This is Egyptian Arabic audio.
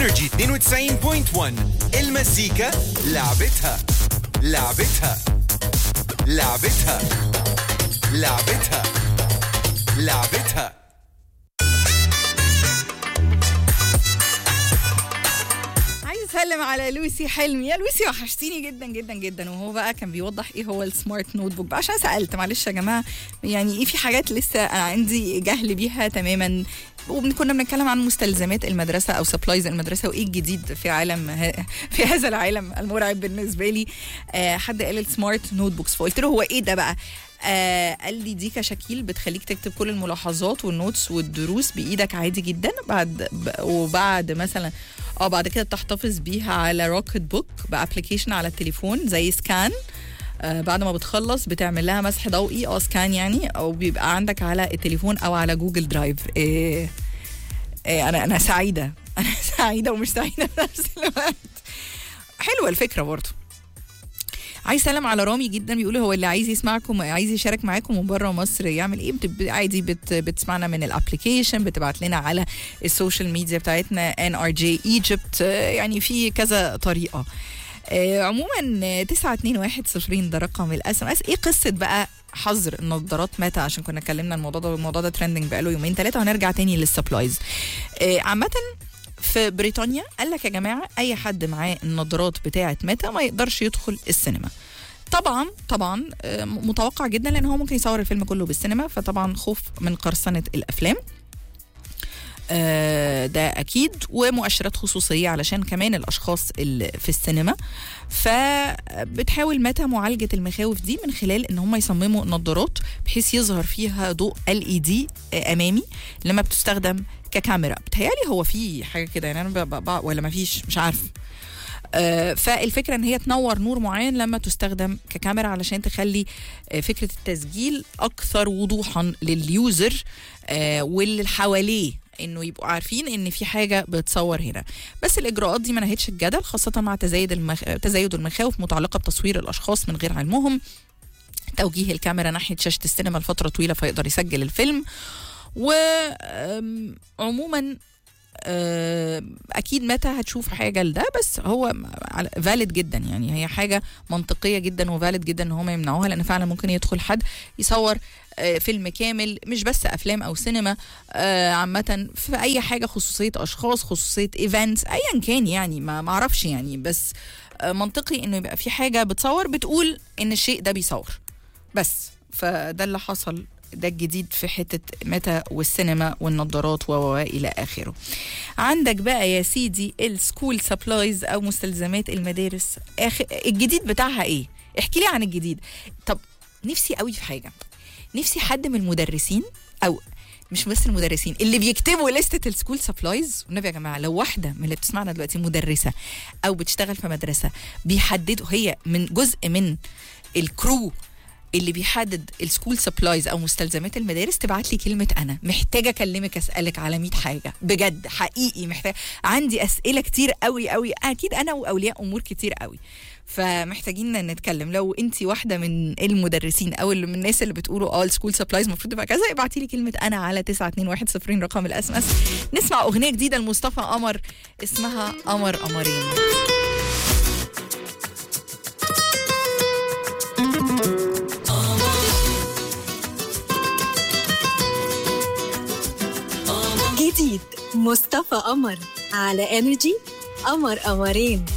انرجي 92.1 المزيكا لعبتها لعبتها لعبتها لعبتها لعبتها عايز اسلم على لوسي حلمي يا لوسي وحشتيني جدا جدا جدا وهو بقى كان بيوضح ايه هو السمارت نوت بوك بقى عشان سالت معلش يا جماعه يعني ايه في حاجات لسه انا عندي جهل بيها تماما وكنا بنتكلم عن مستلزمات المدرسه او سبلايز المدرسه وايه الجديد في عالم ه- في هذا العالم المرعب بالنسبه لي آه حد قال السمارت نوت بوكس فقلت له هو ايه ده بقى آه قال لي دي كشكيل بتخليك تكتب كل الملاحظات والنوتس والدروس بايدك عادي جدا بعد ب- وبعد مثلا اه بعد كده تحتفظ بيها على روكت بوك بابلكيشن على التليفون زي سكان آه بعد ما بتخلص بتعمل لها مسح ضوئي اه سكان يعني او بيبقى عندك على التليفون او على جوجل درايف إيه إيه انا انا سعيده انا سعيده ومش سعيده في نفس الوقت حلوه الفكره برضه عايز سلام على رامي جدا بيقول هو اللي عايز يسمعكم عايز يشارك معاكم من بره مصر يعمل ايه بت- عادي بت بتسمعنا من الابلكيشن بتبعت لنا على السوشيال ميديا بتاعتنا ان ار جي ايجيبت يعني في كذا طريقه آه، عموما آه، 9210 ده رقم الاس ام اس ايه قصه بقى حظر النظارات متى عشان كنا اتكلمنا الموضوع ده الموضوع ده ترندنج بقاله يومين ثلاثه وهنرجع تاني للسبلايز آه، عامه في بريطانيا قال لك يا جماعه اي حد معاه النظارات بتاعه متى ما يقدرش يدخل السينما طبعا طبعا آه، متوقع جدا لان هو ممكن يصور الفيلم كله بالسينما فطبعا خوف من قرصنه الافلام آه، ده اكيد ومؤشرات خصوصيه علشان كمان الاشخاص اللي في السينما فبتحاول متى معالجه المخاوف دي من خلال ان هم يصمموا نظارات بحيث يظهر فيها ضوء ال اي دي امامي لما بتستخدم ككاميرا بتهيالي هو في حاجه كده يعني انا ب- ب- ب- ولا ما فيش مش عارفه آه، فالفكره ان هي تنور نور معين لما تستخدم ككاميرا علشان تخلي آه، فكره التسجيل اكثر وضوحا لليوزر آه، واللي حواليه انه يبقوا عارفين ان في حاجه بتصور هنا بس الاجراءات دي ما نهتش الجدل خاصه مع تزايد المخ... تزايد المخاوف متعلقه بتصوير الاشخاص من غير علمهم توجيه الكاميرا ناحيه شاشه السينما لفتره طويله فيقدر يسجل الفيلم وعموما اكيد متى هتشوف حاجه لده بس هو فالid جدا يعني هي حاجه منطقيه جدا وفالid جدا ان هم يمنعوها لان فعلا ممكن يدخل حد يصور آه، فيلم كامل مش بس افلام او سينما آه، عامه في اي حاجه خصوصيه اشخاص خصوصيه ايفنتس ايا كان يعني ما ما اعرفش يعني بس آه، منطقي انه يبقى في حاجه بتصور بتقول ان الشيء ده بيصور بس فده اللي حصل ده الجديد في حتة متى والسينما والنظارات و و- إلى آخره عندك بقى يا سيدي السكول سبلايز أو مستلزمات المدارس آخر الجديد بتاعها إيه؟ احكي لي عن الجديد طب نفسي قوي في حاجة نفسي حد من المدرسين أو مش بس المدرسين اللي بيكتبوا لستة السكول سبلايز والنبي يا جماعة لو واحدة من اللي بتسمعنا دلوقتي مدرسة أو بتشتغل في مدرسة بيحددوا هي من جزء من الكرو اللي بيحدد السكول سبلايز او مستلزمات المدارس تبعت لي كلمه انا محتاجه اكلمك اسالك على 100 حاجه بجد حقيقي محتاجه عندي اسئله كتير قوي قوي اكيد انا واولياء امور كتير قوي فمحتاجين نتكلم لو انت واحده من المدرسين او اللي من الناس اللي بتقولوا اه السكول سبلايز المفروض تبقى كذا ابعتي لي كلمه انا على 9210 رقم الاس ام اس نسمع اغنيه جديده لمصطفى قمر اسمها قمر قمرين جديد مصطفى قمر على انرجي قمر قمرين